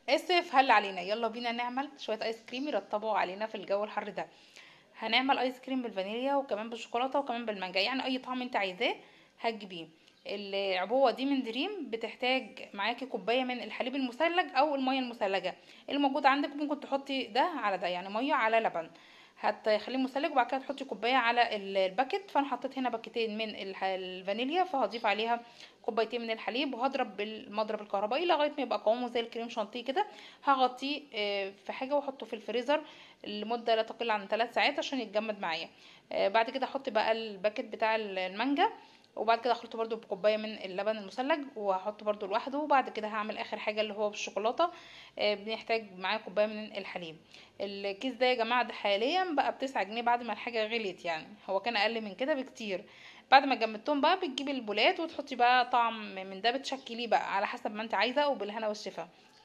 اسف هل علينا يلا بينا نعمل شويه ايس كريم يرطبوا علينا في الجو الحر ده هنعمل ايس كريم بالفانيليا وكمان بالشوكولاته وكمان بالمانجا يعني اي طعم انت عايزاه هتجيبيه العبوه دي من دريم بتحتاج معاكي كوبايه من الحليب المثلج او الميه المثلجه اللي موجود عندك ممكن تحطي ده على ده يعني ميه على لبن هتخليه مثلج وبعد كده تحطي كوبايه على ال- الباكت فانا حطيت هنا باكيتين من الح- الفانيليا فهضيف عليها كوبايتين من الحليب وهضرب بالمضرب الكهربائي لغايه ما يبقى قوامه زي الكريم شانتيه كده هغطيه آه، في حاجه واحطه في الفريزر لمده لا تقل عن 3 ساعات عشان يتجمد معايا آه، بعد كده احط بقى الباكت بتاع المانجا وبعد كده اخلطه برده بكوبايه من اللبن المثلج وهحطه برده لوحده وبعد كده هعمل اخر حاجه اللي هو بالشوكولاته آه، بنحتاج معاه كوبايه من الحليب الكيس ده يا جماعه ده حاليا بقى بتسعة جنيه بعد ما الحاجه غليت يعني هو كان اقل من كده بكتير بعد ما جمدتهم بقى بتجيبي البولات وتحطي بقى طعم من ده بتشكليه بقى على حسب ما انت عايزه وبالهنا والشفا